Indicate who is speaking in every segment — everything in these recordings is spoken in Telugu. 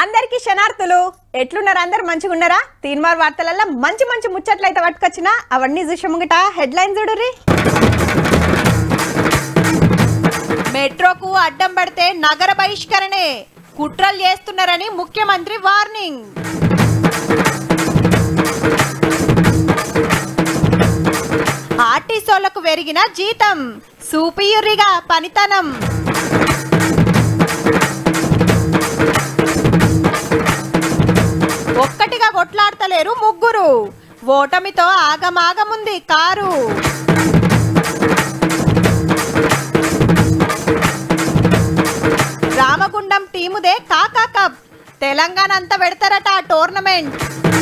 Speaker 1: అందరికీ శనార్థులు ఎట్లున్నారు అందరు మంచిగా ఉన్నారా తీన్మార్ వార్తలలో మంచి మంచి ముచ్చట్లు అయితే పట్టుకొచ్చినా అవన్నీ చూసే ముంగట హెడ్లైన్ చూడుర్రి మెట్రోకు అడ్డం పడితే నగర బహిష్కరణే కుట్రలు చేస్తున్నారని ముఖ్యమంత్రి వార్నింగ్ ఆర్టీసోళ్లకు పెరిగిన జీతం సూపియుర్రిగా పనితనం ఒక్కటిగా కొట్లాడతలేరు ముగ్గురు ఓటమితో ఆగమాగముంది కారు రామగుండం టీముదే కాకా కప్ తెలంగాణ అంతా పెడతారట ఆ టోర్నమెంట్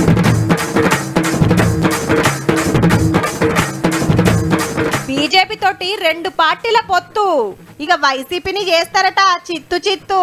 Speaker 1: బీజేపీ తోటి రెండు పార్టీల పొత్తు ఇక వైసీపీని చేస్తారట చిత్తు చిత్తు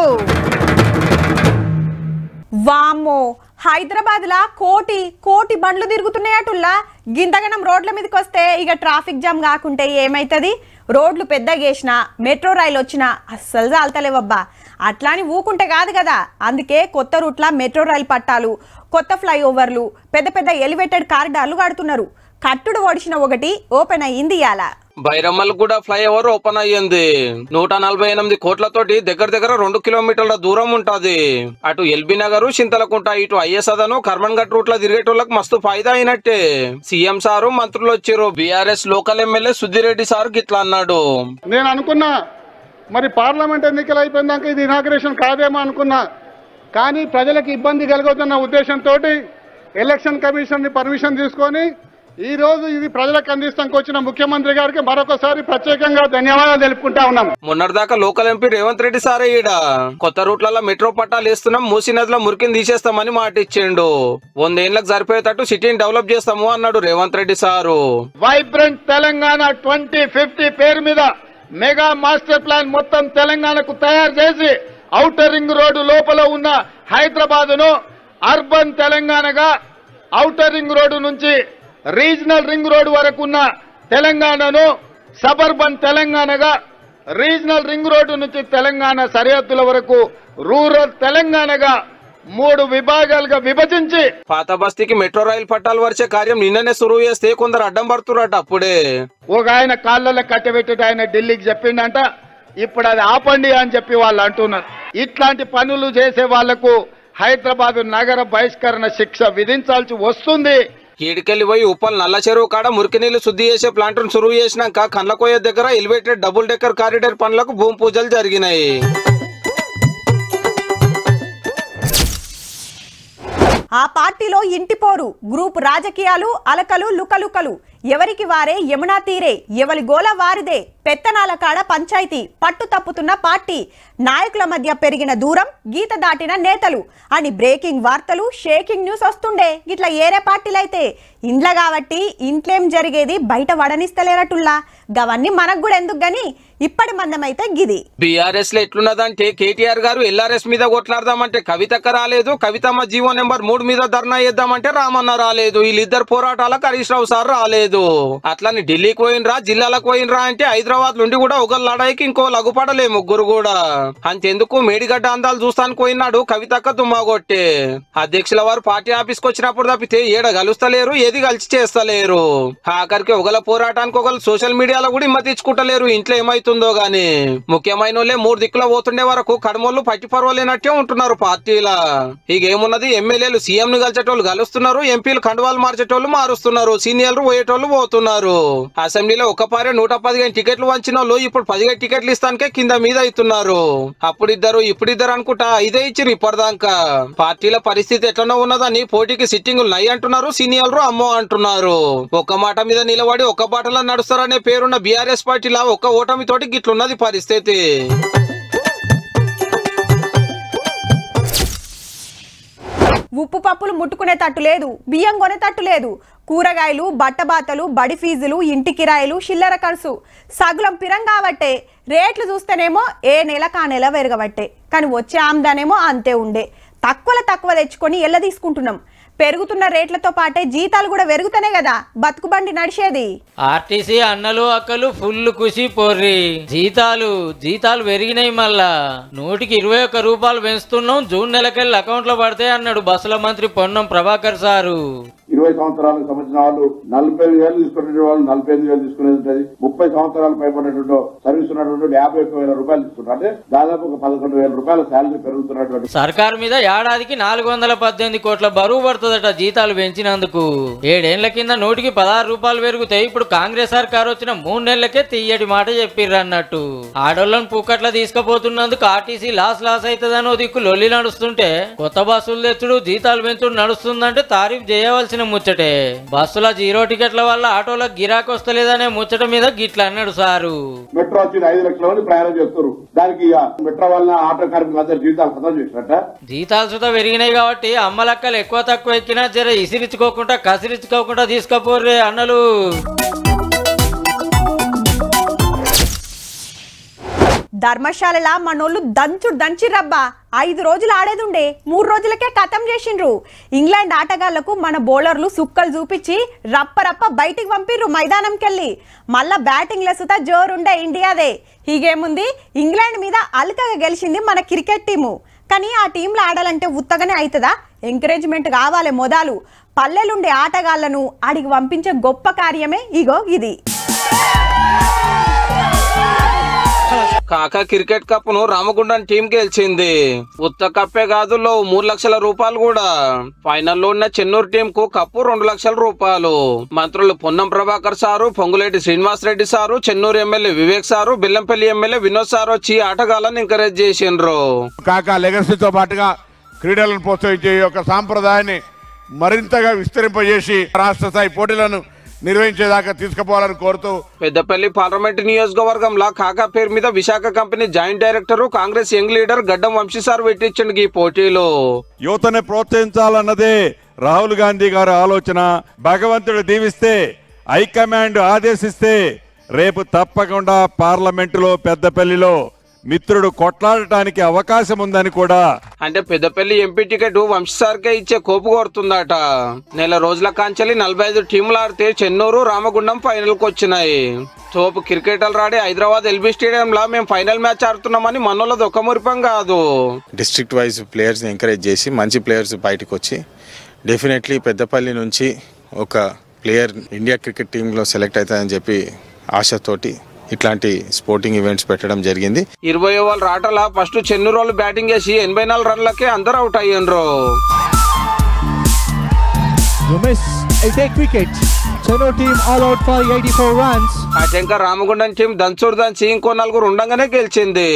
Speaker 1: వామ్మో హైదరాబాద్ లా కోటి కోటి బండ్లు తిరుగుతున్నాయటుల్లా గింతగనం రోడ్ల మీదకి వస్తే ఇక ట్రాఫిక్ జామ్ కాకుంటే ఏమైతుంది రోడ్లు పెద్దగా వేసినా మెట్రో రైలు వచ్చినా అస్సలు చాలతలేవబ్బా అట్లా అని ఊకుంటే కాదు కదా అందుకే కొత్త రూట్ల మెట్రో రైలు పట్టాలు కొత్త ఫ్లైఓవర్లు పెద్ద పెద్ద ఎలివేటెడ్ కారిడార్లు కడుతున్నారు కట్టుడు ఓడిసిన ఒకటి ఓపెన్ అయ్యింది ఇయాల
Speaker 2: బైరమ్మల్ కూడా ఫ్లైఓవర్ ఓపెన్ అయ్యింది నూట నలభై ఎనిమిది కోట్లతోటి దగ్గర దగ్గర రెండు కిలోమీటర్ల దూరం ఉంటది అటు ఎల్బీ నగర్ చింతలకుంట ఇటు ఐఎస్ఆదను కర్మన్ ఘట్ రూట్ లో తిరిగేటోళ్ళకి మస్తు ఫాయిదా అయినట్టే సీఎం సారు మంత్రులు వచ్చారు BRS local MLA Sudhireddy sir గిట్లా అన్నాడు
Speaker 3: నేను అనుకున్నా మరి పార్లమెంట్ ఎన్నికలు అయిపోయినాక ఇది ఇనాగ్రేషన్ కాదేమో అనుకున్నా కానీ ప్రజలకు ఇబ్బంది కలుగుతున్న ఉద్దేశంతో ఎలక్షన్ కమిషన్ పర్మిషన్ తీసుకొని ఈ రోజు ఇది ప్రజలకు అందిస్తానికి వచ్చిన ముఖ్యమంత్రి గారికి మరొకసారి ప్రత్యేకంగా ధన్యవాదాలు తెలుపుకుంటా ఉన్నాం
Speaker 2: మొన్నటిదాకా లోకల్ ఎంపీ రేవంత్ రెడ్డి సారే ఈడ కొత్త రూట్లలో మెట్రో పట్టాలు వేస్తున్నాం మూసీ నదిలో మురికిని తీసేస్తామని మాట ఇచ్చిండు వందేళ్లకు సరిపోయేటట్టు సిటీని డెవలప్ చేస్తాము అన్నాడు Revanth Reddy sir
Speaker 3: vibrant Telangana twenty fifty పేరు మీద మెగా మాస్టర్ ప్లాన్ మొత్తం తెలంగాణకు తయారు చేసి ఔటర్ రింగ్ రోడ్డు లోపల ఉన్న హైదరాబాద్ ను అర్బన్ తెలంగాణగా ఔటర్ రింగ్ రోడ్డు నుంచి రీజనల్ రింగ్ రోడ్డు వరకు ఉన్న తెలంగాణను సబర్బన్ తెలంగాణగా రీజనల్ రింగ్ రోడ్డు నుంచి తెలంగాణ సరిహద్దుల వరకు రూరల్ తెలంగాణగా మూడు విభాగాలుగా విభజించి
Speaker 2: పాత బస్తీకి మెట్రో రైలు పట్టాలు వరిచే కార్యం నిన్ననే సురువు చేస్తే కొందరు అడ్డం పడుతున్నట్టు అప్పుడే
Speaker 3: ఒక ఆయన కాళ్ళలో కట్టబెట్టి ఆయన ఢిల్లీకి చెప్పిండంట ఇప్పుడు అది ఆపండి అని చెప్పి వాళ్ళు అంటున్నారు ఇట్లాంటి పనులు చేసే వాళ్లకు హైదరాబాద్ నగర బహిష్కరణ శిక్ష విధించాల్సి వస్తుంది
Speaker 2: కీడికెళ్ళి పోయి ఉప్పల్ నల్ల చెరువు కాడ మురికి నీళ్లు శుద్ధి చేసే ప్లాంట్ సురువు చేసినాక కండ్లకోయ దగ్గర ఎలివేటెడ్ డబుల్ డెక్కర్ కారిడార్ పనులకు భూమి పూజలు జరిగినాయి
Speaker 1: ఆ పార్టీలో ఇంటి పోరు గ్రూప్ రాజకీయాలు అలకలు లుకలుకలు ఎవరికి వారే యమునా తీరే ఎవరి గోల వారిదే పెత్తనాల కాడ పంచాయతీ పట్టు తప్పుతున్న పార్టీ నాయకుల మధ్య పెరిగిన దూరం గీత దాటిన నేతలు అని బ్రేకింగ్ వార్తలు షేకింగ్ న్యూస్ వస్తుండే ఇట్లా ఏరే పార్టీలైతే ఇండ్ల కాబట్టి ఇంట్లేం జరిగేది బయట వడనిస్తలేరటుల్లా గవన్నీ మనకు కూడా ఎందుకు గాని ఇప్పటి మందమైతే గిది
Speaker 2: బీఆర్ఎస్ లో ఎట్లున్నదంటే కేటీఆర్ గారు ఎల్ఆర్ఎస్ మీద కొట్లాడదామంటే కవితక్క రాలేదు కవితమ్మ జీవో నెంబర్ మూడు మీద ధర్నా చేద్దామంటే రామన్న రాలేదు వీళ్ళిద్దరు పోరాటాలకు హరీష్ రావు సార్ రాలేదు అట్లని ఢిల్లీకి పోయినరా జిల్లాలకు పోయినరా అంటే హైదరాబాద్ నుండి కూడా ఒక లడాయికి ఇంకో లగుపడలే ముగ్గురు కూడా అంతెందుకు మేడిగడ్డ అందాలు చూస్తానికి పోయినాడు కవితక్క తుమ్మగొట్టే అధ్యక్షుల వారు పార్టీ ఆఫీస్కి వచ్చినప్పుడు తప్పితే ఏడ కలుస్తలేరు ఏది కలిసి చేస్తలేరు ఆఖరికి ఒకల పోరాటానికి ఒకరు సోషల్ మీడియాలో కూడా ఇమ్మ తెచ్చుకుంటలేరు ఇంట్లో ఏమైతుందో గాని ముఖ్యమైన వాళ్ళే మూడు దిక్కుల పోతుండే వరకు కడమోళ్ళు పట్టి పర్వాలేనట్టే ఉంటున్నారు పార్టీలా ఇక ఏమున్నది ఎమ్మెల్యేలు సీఎం ను కలిసేటోళ్ళు కలుస్తున్నారు ఎంపీలు కండువాలు మార్చేటోళ్ళు మారుస్తున్నారు సీనియర్లు పోయేటోళ్ళు పోతున్నారు అసెంబ్లీలో ఒక పారే నూట పదిహేను టికెట్లు వంచిన వాళ్ళు ఇప్పుడు పదిహేను టికెట్లు ఇస్తానికే కింద మీద అవుతున్నారు అప్పుడు ఇద్దరు ఇప్పుడు ఇద్దరు అనుకుంటా ఇదే ఇచ్చిరు ఇప్పటిదాకా పార్టీల పరిస్థితి ఎట్లనో ఉన్నదని పోటీకి సిట్టింగులు నై అంటున్నారు సీనియర్లు అమ్మో అంటున్నారు ఒక్క మాట మీద నిలబడి ఒక్క బాటలో నడుస్తారనే పేరున్న బీఆర్ఎస్ పార్టీలా ఒక్క ఓటమి తోటి గిట్లున్నది పరిస్థితి
Speaker 1: ఉప్పు పప్పులు ముట్టుకునేటట్టు లేదు బియ్యం కొనేటట్టు లేదు కూరగాయలు బట్టబాతలు బడి ఫీజులు ఇంటి కిరాయిలు చిల్లర ఖర్చు సగులం పిరం కాబట్టే రేట్లు చూస్తేనేమో ఏ నెల కా నెల పెరగబట్టే కానీ వచ్చే ఆమ్దానేమో అంతే ఉండే తక్కువలో తక్కువ తెచ్చుకొని ఎల్ల తీసుకుంటున్నాం పెరుగుతున్న రేట్లతో పాటే జీతాలు కూడా పెరుగుతానే కదా బతుకుబండి నడిచేది
Speaker 4: ఆర్టీసీ అన్నలు అక్కలు ఫుల్ ఖుషి పోర్రి జీతాలు జీతాలు పెరిగినాయి మళ్ళా నూటికి ఇరవై ఒక్క రూపాయలు పెంచుతున్నాం జూన్ నెలకెళ్ళి అకౌంట్ లో పడతాయి అన్నాడు బస్సుల మంత్రి పొన్నం ప్రభాకర్ సారు
Speaker 5: ఇరవై సంవత్సరాలకు సంబంధించిన వాళ్ళు నలభై ఐదు వేలు తీసుకునే వాళ్ళు నలభై ఐదు వేలు తీసుకునేది ఉంటుంది ముప్పై సంవత్సరాలు పైబడినటువంటి సర్వీస్ ఉన్నటువంటి యాభై ఒక్క వేల రూపాయలు తీసుకుంటారు అంటే దాదాపు ఒక పదకొండు వేల రూపాయల శాలరీ పెరుగుతున్నటువంటి
Speaker 4: సర్కారు మీద ఏడాదికి నాలుగు వందల పద్దెనిమిది కోట్ల బరువు పడుతుందట జీతాలు పెంచినందుకు ఏడేళ్ల కింద నూటికి పదహారు రూపాయలు పెరుగుతాయి ఇప్పుడు కాంగ్రెస్ సర్కార్ వచ్చిన మూడు నెలలకే తీయటి మాట చెప్పిర్రు అన్నట్టు ఆడోళ్ళను పూకట్ల తీసుకుపోతున్నందుకు ఆర్టీసీ లాస్ లాస్ అవుతుందని ఓ దిక్కు లొల్లి నడుస్తుంటే కొత్త బస్సులు తెచ్చుడు జీతాలు పెంచుడు నడుస్తుందంటే తారీఫ్ చేయవలసిన ముచ్చటే బస్సుల జీరో టికెట్ల వల్ల ఆటోలకు గిరాకు వస్తలేదనే ముచ్చట మీద గిట్ల అన్నాడు సారు
Speaker 5: మెట్రో వచ్చిన ఐదు లక్షల మంది ప్రయాణం చేస్తారు దానికి ఇక మెట్రో వల్ల ఆటో కార్మికులందరి జీవితాలు ఖతం చేసినట్ట
Speaker 4: జీతాలు సుతా పెరిగినాయి కాబట్టి అమ్మలక్కలు ఎక్కువ తక్కువ ఎక్కినా జర ఇసిరించుకోకుండా కసిరించుకోకుండా తీసుకపోర్రే అన్నలు
Speaker 1: ధర్మశాలలా మనోళ్ళు దంచుడు దంచిర్రబ్బా ఐదు రోజులు ఆడేదుండే మూడు రోజులకే ఖతం చేసిండ్రు ఇంగ్లాండ్ ఆటగాళ్లకు మన బౌలర్లు సుక్కలు చూపించి రప్ప రప్ప బయటికి పంపిర్రు మైదానంకెళ్ళి మళ్ళా బ్యాటింగ్ లెసుతా జోరుండే ఇండియాదే హీగేముంది ఇంగ్లాండ్ మీద అల్కగా గెలిచింది మన క్రికెట్ టీము కానీ ఆ టీంలో ఆడాలంటే ఉత్తగానే అవుతుందా ఎంకరేజ్మెంట్ కావాలి మొదలు పల్లెలుండే ఆటగాళ్లను ఆడికి పంపించే గొప్ప కార్యమే ఇగో ఇది
Speaker 2: కాక క్రికెట్ కప్ ను రామగుండం టీం గెలిచింది ఉత్త కప్పే కాదు లో మూడు లక్షల రూపాయలు కూడా ఫైనల్లో ఉన్న చెన్నూరు టీం కు కప్పు రెండు లక్షల రూపాయలు మంత్రులు Ponnam Prabhakar sir Ponguleti Srinivas Reddy sir Chennur MLA Vivek sir Bellampalli MLA Vinod sir వచ్చి ఆటగాళ్ళని ఎంకరేజ్ చేసిండ్రు
Speaker 6: కాక లెగసీతో పాటుగా క్రీడలను ప్రోత్సహించే ఈ యొక్క సాంప్రదాయాన్ని మరింతగా విస్తరింపజేసి రాష్ట్ర స్థాయి పోటీలను నిర్వహించేదాకా తీసుకుపోవాలని కోరుతూ
Speaker 2: పెద్దపల్లి పార్లమెంట్ నియోజకవర్గంలో కాకా పేరు మీద Visakha company joint director Congress young leader Gaddam Vamsi sir పెట్టించండి ఈ పోటీలో
Speaker 7: యువతని ప్రోత్సహించాలన్నదే రాహుల్ గాంధీ గారి ఆలోచన భగవంతుడు దీవిస్తే హైకమాండ్ ఆదేశిస్తే రేపు తప్పకుండా పార్లమెంటులో పెద్దపల్లిలో మిత్రుడు కొట్లాడటానికి అవకాశం ఉందని కూడా
Speaker 2: అంటే పెద్దపల్లి ఎంపీ టికెట్ వంశీ సార్కే ఇచ్చే కోపు కోరుతుందట నెల రోజుల కాంచెలి నలభై ఐదు టీంలు ఆడితే చెన్నూరు రామగుండం ఫైనల్ కు వచ్చినాయి తోపు క్రికెటర్లు ఆడి హైదరాబాద్ ఎల్బీ స్టేడియంలో మేము ఫైనల్ మ్యాచ్ ఆడుతున్నామని మనోళ్ళది ఒక మురిపం కాదు
Speaker 8: డిస్ట్రిక్ట్ వైజ్ ప్లేయర్స్ని ఎంకరేజ్ చేసి మంచి ప్లేయర్స్ బయటకు వచ్చి డెఫినెట్లీ పెద్దపల్లి నుంచి ఒక ప్లేయర్ ఇండియా క్రికెట్ టీంలో సెలెక్ట్ అవుతాయని చెప్పి ఆశతోటి ఇట్లాంటి స్పోర్టింగ్ ఈవెంట్స్ పెట్టడం జరిగింది
Speaker 2: ఇరవై ఓవర్ల ఆటల ఫస్ట్ చెన్నూరు వాళ్ళు బ్యాటింగ్ చేసి ఎనభై నాలుగు రన్లకే అందరూ అవుట్ అయ్యిండ్రు
Speaker 9: You miss a take wicket. Chennai team all out for 84 runs.
Speaker 2: అటెంక రామగుండం టీం దంచుడు దంచి ఇంకో నలుగురు ఉండగానే గెలిచింది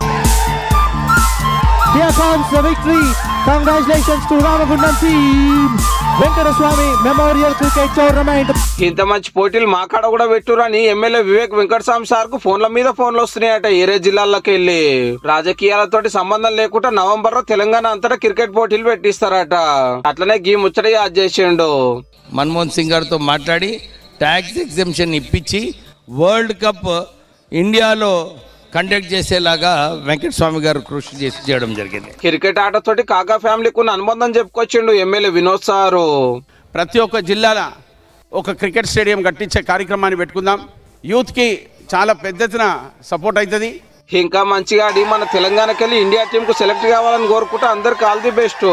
Speaker 9: Here comes the victory. Congratulations to Ramagundam team. Venkataswamy Memorial Cricket Tournament.
Speaker 2: ఇంత మంచి పోటీలు మా కాడ కూడా పెట్టురని ఎమ్మెల్యే వివేక్ వెంకటస్వామి సార్ కు ఫోన్ల మీద ఫోన్లు వస్తున్నాయట ఏరే జిల్లాల్లోకి వెళ్ళి రాజకీయాలతోటి సంబంధం లేకుండా నవంబర్ లో తెలంగాణ అంతటా క్రికెట్ పోటీలు పెట్టిస్తారట అట్లనే గీ ముచ్చట యాద్ చేసిండు
Speaker 10: మన్మోహన్ సింగ్ గారితో మాట్లాడి ట్యాక్స్ ఎగ్జంప్షన్ ఇప్పించి వరల్డ్ కప్ ఇండియాలో కండక్ట్ చేసేలాగా వెంకటస్వామి గారు కృషి చేసి చేయడం జరిగింది
Speaker 2: క్రికెట్ ఆటతోటి కాకా ఫ్యామిలీకి ఉన్న అనుబంధం చెప్పుకొచ్చిండు ఎమ్మెల్యే వినోద్ సారు
Speaker 11: ప్రతి ఒక్క జిల్లాల ఒక క్రికెట్ స్టేడియం కట్టించే కార్యక్రమాన్ని పెట్టుకుందాం యూత్కి చాలా పెద్ద ఎత్తున సపోర్ట్ అవుతుంది
Speaker 2: ఇంకా మంచిగా ఆడి మన తెలంగాణకి వెళ్ళి ఇండియా టీం కు సెలెక్ట్ కావాలని కోరుకుంటే అందరికి ఆల్ ది బెస్ట్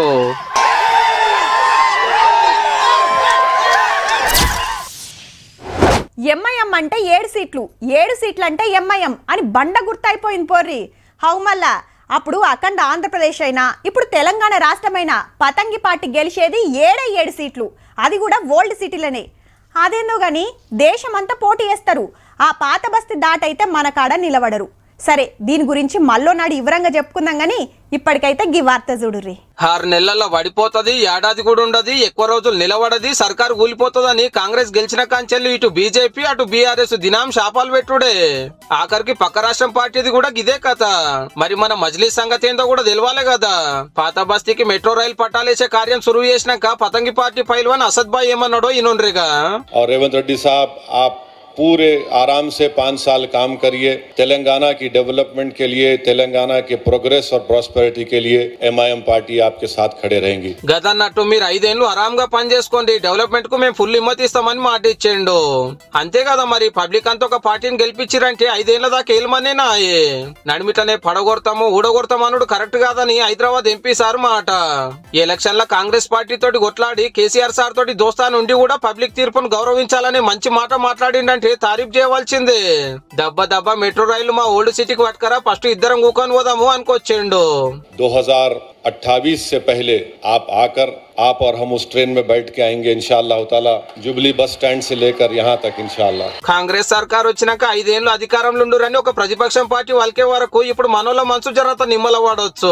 Speaker 1: ఎంఐఎం అంటే ఏడు సీట్లు ఏడు సీట్లు అంటే ఎంఐఎం అని బండ గుర్తయిపోయింది పోర్రి హౌ మళ్ళా అప్పుడు అఖండ ఆంధ్రప్రదేశ్ అయినా ఇప్పుడు తెలంగాణ రాష్ట్రమైన పతంగి పార్టీ గెలిచేది ఏడే ఏడు సీట్లు అది కూడా ఓల్డ్ సిటీలనే అదేందో గాని దేశమంతా పోటీ చేస్తారు ఆ పాత బస్తీ దాటైతే మన కాడ నిలబడరు సరే దీని గురించి మళ్ళో నాడు వివరంగా చెప్పుకుందాం గాని ఇప్పటికైతే గీ వార్త చూడుర్రి
Speaker 2: ఆరు నెలల్లో పడిపోతది ఏడాది కూడా ఉండదు ఎక్కువ రోజులు నిలబడది సర్కారు కూలిపోతుందని కాంగ్రెస్ గెలిచిన కాంచెల్లి ఇటు బీజేపీ అటు బీఆర్ఎస్ దినాం శాపాలు పెట్టుడే ఆఖరికి పక్క రాష్ట్రం పార్టీది కూడా ఇదే కథ మరి మన మజ్లిస్ సంగతి ఏందో కూడా తెలవాలి కదా పాత బస్తీకి మెట్రో రైలు పట్టాలేసే కార్యం సురువు చేసినాక పతంగి పార్టీ పైల్వాన్ అసద్ బాయ్ ఏమన్నాడో ఇనుండ్రిగా
Speaker 12: और रेवंत रेड्डी साहब आप पूरे आराम से पाँच साल काम करिए तेलंगाना की डेवलपमेंट के लिए तेलंगाना के प्रोग्रेस और प्रॉस्पेरिटी के लिए एमआईएम पार्टी आपके साथ खड़े रहेंगी
Speaker 2: గదన్నట్టు మీరు ఐదేళ్లు ఆరాంగా పని చేసుకోండి డెవలప్మెంట్ కు మేము ఫుల్ హిమ్మతి ఇస్తామని మాట ఇచ్చిండు అంతే కదా మరి పబ్లిక్ అంతా ఒక పార్టీని గెలిపించారంటే ఐదేళ్ల దాకా ఏలమనేనా నడిమిట్లనే పడగొడతాము ఊడగొడతాము అనుడు కరెక్ట్ కాదని హైదరాబాద్ ఎంపీ సార్ మాట ఈ ఎలక్షన్ లో కాంగ్రెస్ పార్టీ తోటి కొట్లాడి కేసీఆర్ సార్ తోటి దోస్తాను ఉండి కూడా పబ్లిక్ తీర్పును గౌరవించాలని మంచి మాట మాట్లాడిండంటే తారీఫ్ చేయవలసిందే దెబ్బ దెబ్బ మెట్రో రైలు మా ఓల్డ్ సిటీకి పట్టుకరా ఫస్ట్ ఇద్దరం కూకొని పోదాము అనుకొచ్చిండు
Speaker 12: 2028 से पहले आप आकर आप और हम उस ट्रेन में बैठ के आएंगे इंशाअल्लाह ताला जुबली बस स्टैंड से लेकर यहाँ तक इंशाअल्लाह
Speaker 2: కాంగ్రెస్ సర్కార్ వచ్చినాక ఐదేళ్లు అధికారంలో ఉండురని ఒక ప్రతిపక్షం పార్టీ వాళ్ళకే వరకు ఇప్పుడు మనోళ్ళ మనసు జరత నిమ్మల వాడవచ్చు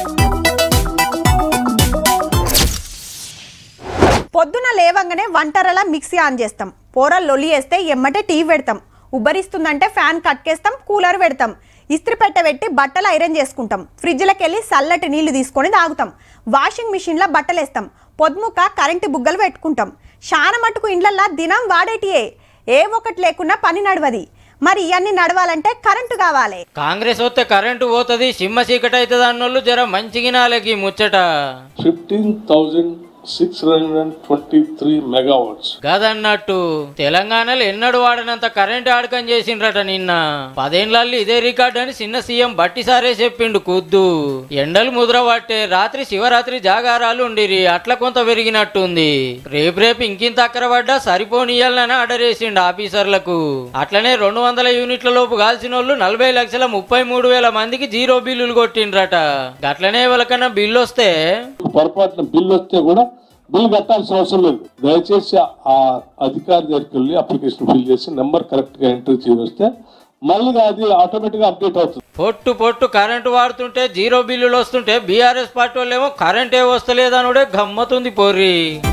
Speaker 1: పొద్దున లేవంగానే వంటరలా మిక్సీ ఆన్ చేస్తాం పోరలు లొల్లి వేస్తే ఎమ్మటే టీ పెడతాం ఉబ్బరిస్తుందంటే ఫ్యాన్ కట్కేస్తాం కూలర్ పెడతాం ఇస్త్రీ పెట్ట పెట్టి బట్టలు ఐరన్ చేసుకుంటాం ఫ్రిడ్జ్లోకి వెళ్ళి చల్లటి నీళ్లు తీసుకొని తాగుతాం వాషింగ్ మిషన్లో బట్టలు వేస్తాం పొద్దుముక కరెంటు బుగ్గలు పెట్టుకుంటాం చాలా మటుకు ఇండ్లల్లా దినం వాడేటియే ఏ ఒక్కటి లేకున్నా పని నడవది మరి ఇవన్నీ నడవాలంటే కరెంటు కావాలి
Speaker 4: కాంగ్రెస్ వస్తే కరెంటు పోతుంది సిమ్మ చీకటి అవుతుంది అన్నోళ్ళు జర మంచిగినాలకి ముచ్చట
Speaker 13: fifteen thousand six hundred and twenty three megawatts
Speaker 4: గదన్నట్టు తెలంగాణలో ఎన్నడు వాడనంత కరెంట్ ఆడకం చేసిండ్రట నిన్న పదేండ్లల్లో ఇదే రికార్డ్ అని చిన్న సీఎం బట్టి సారే చెప్పిండు కుద్దు ఎండలు ముద్ర పట్టే రాత్రి శివరాత్రి జాగారాలు ఉండిరి అట్లా కొంత పెరిగినట్టుంది రేపు రేపు ఇంకింత అక్కర పడ్డా సరిపోనియాలని ఆర్డర్ వేసిండు ఆఫీసర్లకు అట్లనే రెండు వందల యూనిట్ల లోపు కాల్సిన వాళ్ళు నలభై లక్షల ముప్పై మూడు వేల మందికి జీరో బిల్లులు కొట్టిండ్రట గట్లనే ఎవరికన్నా బిల్లు వస్తే
Speaker 13: పొరపాటున బిల్ వస్తే కూడా బిల్ కట్టాల్సిన అవసరం లేదు దయచేసి ఆ అధికారి దగ్గరికి వెళ్ళి అప్లికేషన్ ఫిల్ చేసి నెంబర్ కరెక్ట్ గా ఎంట్రీ చేస్తే మళ్ళీ అది ఆటోమేటిక్ గా అప్డేట్ అవుతుంది
Speaker 4: పొట్టు పొట్టు కరెంటు వాడుతుంటే జీరో బిల్లులు వస్తుంటే బీఆర్ఎస్ పార్టీ వాళ్ళేమో కరెంటే వస్తలేదనుడే గమ్మతుంది పోర్రి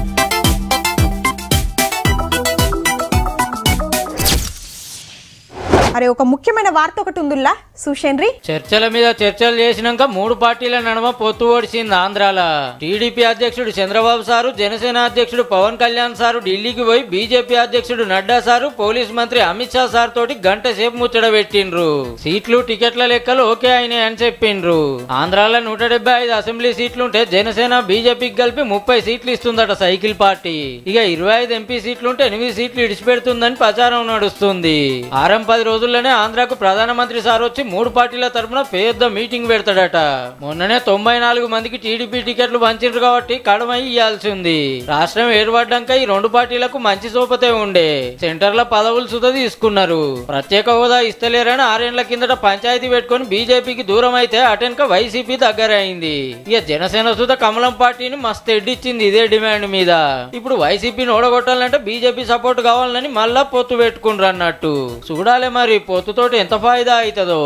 Speaker 1: అరే ఒక ముఖ్యమైన వార్త ఒకటి ఉందిల్లా సుషేంద్రి
Speaker 4: చర్చల మీద చర్చలు చేసినాక మూడు పార్టీల నడుమ పొత్తు ఓడిసింది ఆంధ్రాల టీడీపీ అధ్యక్షుడు చంద్రబాబు సారు జనసేన అధ్యక్షుడు పవన్ కళ్యాణ్ సారు ఢిల్లీకి పోయి బీజేపీ అధ్యక్షుడు నడ్డా సారు పోలీస్ మంత్రి అమిత్ షా సార్ తోటి గంట సేపు ముచ్చట పెట్టిండ్రు సీట్లు టికెట్ల లెక్కలు ఓకే అయినాయి అని చెప్పిండ్రు ఆంధ్రాలో నూట డెబ్బై ఐదు అసెంబ్లీ సీట్లుంటే జనసేన బీజేపీకి కలిపి ముప్పై సీట్లు ఇస్తుందట సైకిల్ పార్టీ ఇక ఇరవై ఐదు ఎంపీ సీట్లుంటే ఎనిమిది సీట్లు ఇడిచిపెడుతుందని ప్రచారం నడుస్తుంది ఆరం పది రోజుల్లోనే ఆంధ్రాకు ప్రధానమంత్రి సార్ వచ్చి మూడు పార్టీల తరపున పెద్ద మీటింగ్ పెడతాడట మొన్ననే తొంభై నాలుగు మందికి టీడీపీ టికెట్లు పంచిండ్రు కాబట్టి కడమై ఇయ్యాల్సి ఉంది రాష్ట్రం ఏర్పడ్డాక ఈ రెండు పార్టీలకు మంచి సోపతే ఉండే సెంటర్ల పదవులు సుత తీసుకున్నారు ప్రత్యేక హోదా ఇస్తలేరని ఆరేళ్ల కిందట పంచాయతీ పెట్టుకొని బీజేపీకి దూరం అయితే అటెన్క వైసీపీ దగ్గర అయింది ఇక జనసేన సుత కమలం పార్టీని మస్తు ఎడ్డిచ్చింది ఇదే డిమాండ్ మీద ఇప్పుడు వైసీపీని ఓడగొట్టాలంటే బీజేపీ సపోర్ట్ కావాలని మళ్ళా పొత్తు పెట్టుకుండ్రు అన్నట్టు చూడాలి మరి పొత్తుతోటి ఎంత ఫాయిదా అవుతుందో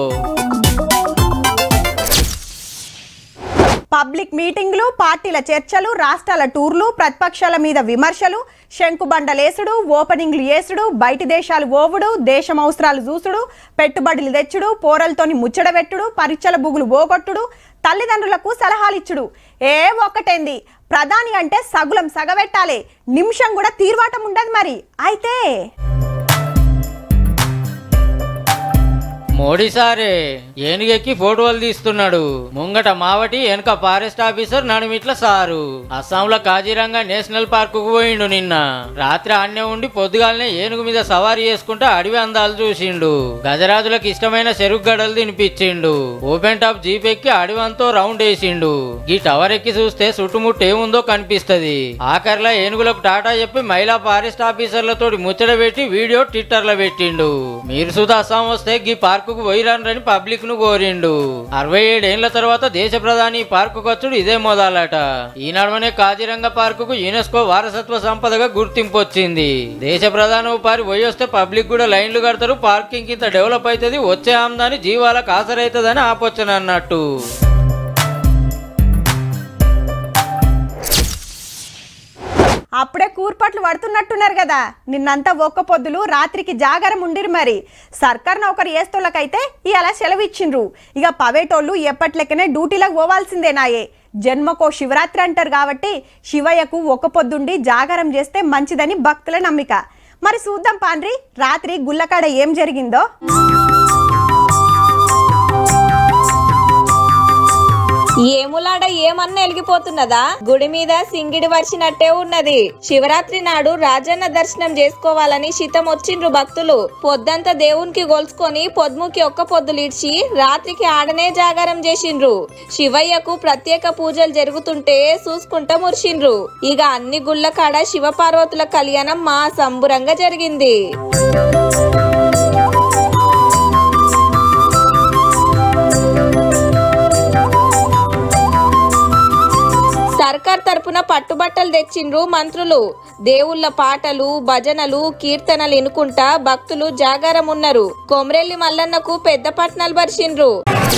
Speaker 1: పబ్లిక్ మీటింగ్లు పార్టీల చర్చలు రాష్ట్రాల టూర్లు ప్రతిపక్షాల మీద విమర్శలు శంకుబండలేసుడు ఓపెనింగ్లు చేసుడు బయటి దేశాలు ఓవుడు దేశం అవసరాలు చూసుడు పెట్టుబడులు తెచ్చుడు పోరలతోని ముచ్చడబెట్టుడు పరీక్షల బుగులు పోగొట్టుడు తల్లిదండ్రులకు సలహాలిచ్చుడు ఏ ఒక్కటేంది ప్రధాని అంటే సగులం సగబెట్టాలి నిమిషం కూడా తీర్వాటం ఉండదు మరి అయితే
Speaker 4: మోడీ సారే ఏనుగెక్కి ఫోటోలు తీస్తున్నాడు ముంగట మావటి వెనక ఫారెస్ట్ ఆఫీసర్ నడుమిట్ల సారు అస్సాంలో కాజీరంగా నేషనల్ పార్క్ కు పోయిండు నిన్న రాత్రి ఆన్నే ఉండి పొద్దుగాలనే ఏనుగు మీద సవారీ చేసుకుంటూ అడవి అందాలు చూసిండు గజరాజులకు ఇష్టమైన చెరుకు గడలు తినిపించిండు ఓపెన్ టాప్ జీప్ ఎక్కి అడవంతో రౌండ్ వేసిండు ఈ టవర్ ఎక్కి చూస్తే చుట్టుముట్టు ఏముందో కనిపిస్తది ఆఖరిలో ఏనుగులకు టాటా చెప్పి మహిళా ఫారెస్ట్ ఆఫీసర్లతో ముచ్చట పెట్టి వీడియో ట్విట్టర్ లో పెట్టిండు మీరు సుధా అస్సాం వస్తే గీ పార్కు పోయిరానని పబ్లిక్ ను కోరిండు అరవై ఏడేళ్ల తర్వాత దేశ ప్రధాని పార్కు వచ్చుడు ఇదే మొదలట ఈ నడవనే కాజిరంగ పార్కుకు యునెస్కో వారసత్వ సంపదగా గుర్తింపు వచ్చింది దేశ ప్రధాని పారి పోయి వస్తే పబ్లిక్ కూడా లైన్లు కడతారు పార్కింగ్ ఇంత డెవలప్ అవుతుంది వచ్చే ఆమ్దాని జీవాలకు ఆసరైతుందని ఆపొచ్చని అన్నట్టు
Speaker 1: అప్పుడే కూర్పట్లు పడుతున్నట్టున్నారు కదా నిన్నంతా ఒక్క పొద్దులు రాత్రికి జాగారం ఉండిరు మరి సర్కార్ నౌకరు ఏస్తోళ్ళకైతే ఇలా సెలవు ఇచ్చిండ్రు ఇక పవేటోళ్ళు ఎప్పట్లెక్కనే డ్యూటీలకు పోవాల్సిందేనాయే జన్మకో శివరాత్రి అంటారు కాబట్టి శివయ్యకు ఒక్క పొద్దుండి జాగారం చేస్తే మంచిదని భక్తుల నమ్మిక మరి చూద్దాం పాండ్రి రాత్రి గుల్లకాడ ఏం జరిగిందో
Speaker 14: ఏములాడ ఏమన్నా ఎలిగిపోతున్నదా గుడి మీద సింగిడి వచ్చినట్టే ఉన్నది శివరాత్రి నాడు రాజన్న దర్శనం చేసుకోవాలని శితం వచ్చిండ్రు భక్తులు పొద్దంతా దేవునికి గొలుసుకొని పొద్దుముకి ఒక్క పొద్దులు ఇడ్చి రాత్రికి ఆడనే జాగారం చేసిండ్రు శివయ్యకు ప్రత్యేక పూజలు జరుగుతుంటే చూసుకుంటా మురిసిండ్రు ఇక అన్ని గుళ్ళ కాడ శివపార్వతుల కళ్యాణం మా సంబురంగా జరిగింది సర్కార్ తరపున పట్టుబట్టలు తెచ్చిండ్రు మంత్రులు దేవుళ్ళ పాటలు భజనలు కీర్తనలు ఇనుకుంటా భక్తులు జాగారం ఉన్నారు కొమరెల్లి మల్లన్నకు పెద్ద పట్నాలు పరిచిండ్రు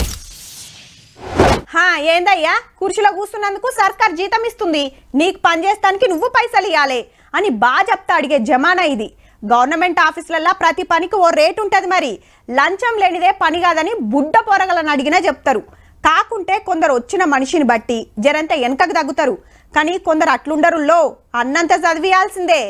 Speaker 1: హా ఏందయ్యా కుర్చీలో కూర్చున్నందుకు సర్కార్ జీతం ఇస్తుంది నీకు పని చేస్తానికి నువ్వు పైసలు ఇవ్వాలి అని బాగా చెప్తా అడిగే జమానా ఇది గవర్నమెంట్ ఆఫీసులల్లో ప్రతి పనికి ఓ రేట్ ఉంటుంది మరి లంచం లేనిదే పని కాదని బుడ్డ పొరగలను అడిగినా చెప్తారు కాకుంటే కొందరు వచ్చిన మనిషిని బట్టి జరంత వెనకకు తగ్గుతారు కానీ కొందరు అట్లుండరుల్లో అన్నంత చదివియాల్సిందే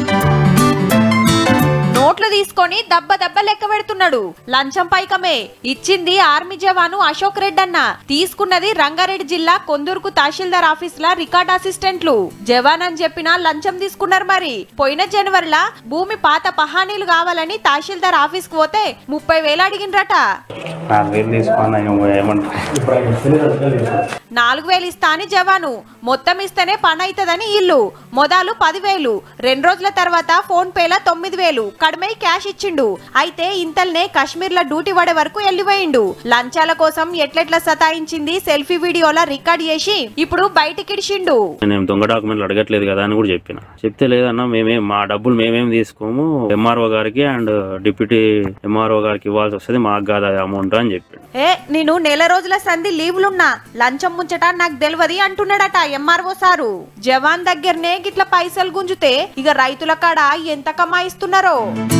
Speaker 15: నోట్లు తీసుకొని దెబ్బ దెబ్బ లెక్క పెడుతున్నాడు లంచం పైకమే ఇచ్చింది ఆర్మీ జవాను అశోక్ రెడ్డి అన్న తీసుకున్నది రంగారెడ్డి జిల్లా కొందూరుకు తహసీల్దార్ ఆఫీస్ లా రికార్డ్ అసిస్టెంట్లు జవాన్ అని చెప్పినా లంచం తీసుకున్నారు మరి పోయిన జనవరిలా భూమి పాత పహానీలు కావాలని తహసీల్దార్ ఆఫీస్ కు పోతే ముప్పై వేలు అడిగిండ్రట
Speaker 16: నాలుగు వేలు తీసుకున్నా ఏమంటారు
Speaker 15: నాలుగు వేలు ఇస్తా అని జవాను మొత్తం ఇస్తేనే పని అవుతుందని ఇల్లు మొదలు పదివేలు రెండు రోజుల తర్వాత ఫోన్ పేల తొమ్మిది వేలు కడిమై క్యాష్ ఇచ్చిండు అయితే ఇంతల్నే కాశ్మీర్ లో డ్యూటీ పడే వరకు వెళ్ళిపోయిండు లంచాల కోసం ఎట్లెట్లా సతాయించింది సెల్ఫీ వీడియోలా రికార్డ్ చేసి ఇప్పుడు బయటికిడిచిండు
Speaker 16: నేను దొంగ డాక్యుమెంట్లు అడగట్లేదు కదా అని కూడా చెప్పిన చెప్తే లేదన్నా మేమేం మా డబ్బులు మేమేం తీసుకోము ఎంఆర్ఓ గారికి అండ్ డిప్యూటీ ఎంఆర్ఓ గారికి ఇవ్వాల్సి వస్తుంది మాకు కాదు అమౌంట్ అని చెప్పాడు
Speaker 15: ఏ నేను నెల రోజుల సంధి లీవ్లున్నా లంచం ముంచట నాకు తెలియదు అంటున్నాడట ఎంఆర్ఓ సారు జవాన్ దగ్గరనే గిట్ల పైసలు గుంజుతే ఇక రైతుల కాడ ఎంత కమాయిస్తున్నారో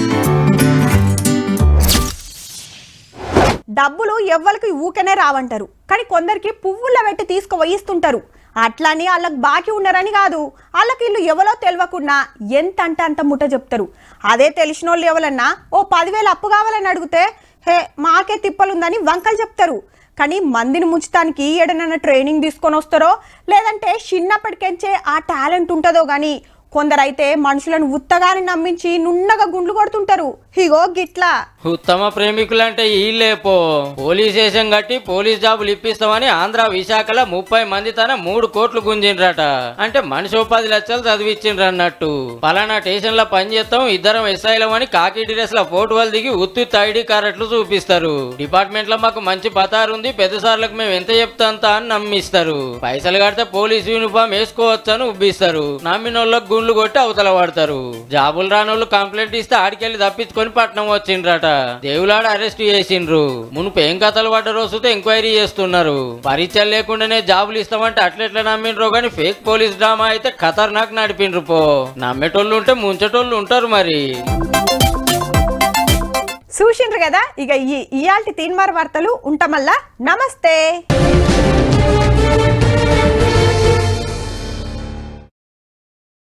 Speaker 1: డబ్బులు ఎవ్వరికి ఊకనే రావంటారు కానీ కొందరికి పువ్వుల పెట్టి తీసుకుపోయిస్తుంటారు అట్లని వాళ్ళకి బాకీ ఉన్నారని కాదు వాళ్ళకి ఇల్లు ఎవరో తెలియకుండా ఎంత అంటే అంత ముట్ట చెప్తారు అదే తెలిసిన వాళ్ళు ఎవరన్నా ఓ పదివేలు అప్పు కావాలని అడిగితే హే మాకే తిప్పలుందని వంకలు చెప్తారు కానీ మందిని ముంచడానికి ఏడనన్నా ట్రైనింగ్ తీసుకొని వస్తారో లేదంటే చిన్నప్పటికెంచే ఆ టాలెంట్ ఉంటుందో కానీ కొందరైతే మనుషులను ఉత్తగాని నమ్మించి నున్నగా గుండ్లు కొడుతుంటారు ఇగో గిట్లా
Speaker 4: ఉత్తమ ప్రేమికులంటే ఈళ్ళేపో పోలీస్ స్టేషన్ కట్టి పోలీస్ జాబులు ఇప్పిస్తామని ఆంధ్ర విశాఖలో ముప్పై మంది తన మూడు కోట్లు గుంజిండ్రట అంటే మనిషి ఓ పది లక్షలు చదివిచ్చిండ్రు అన్నట్టు పలానా స్టేషన్ లో పనిచేస్తాం ఇద్దరం ఎస్ఐలం అని కాకి డ్రెస్ లో ఫోటో వాళ్ళు దిగి ఉత్తి ఐడి కార్డులు చూపిస్తారు డిపార్ట్మెంట్ లో మాకు మంచి పతారు ఉంది పెద్ద సార్లకు మేము ఎంత చెప్తాంత అని నమ్మిస్తారు పైసలు కడితే పోలీస్ యూనిఫామ్ వేసుకోవచ్చు అని ఉబ్బిస్తారు నమ్మినోళ్ళకి గుండ్లు కొట్టి అవతల పడతారు జాబులు రానోళ్ళు కంప్లైంట్ ఇస్తే ఆడికెళ్ళి తప్పించుకొని పట్నం వచ్చిండ్రట దేవులాడ అరెస్ట్ చేసిండ్రు మునుపు ఏం కథలు పడ్డ రోజుతో ఎంక్వైరీ చేస్తున్నారు పరీక్షలు లేకుండానే జాబులు ఇస్తామంటే అట్లెట్లా నమ్మిండ్రో గానీ ఫేక్ పోలీస్ డ్రామా అయితే ఖతర్నాక్ నడిపిండ్రు పో నమ్మేటోళ్ళు ఉంటే ముంచేటోళ్ళు ఉంటారు మరి
Speaker 1: చూసిండ్రు కదా ఇక ఈ ఇయాల్టి తీన్మార్ వార్తలు ఉంటామల్లా నమస్తే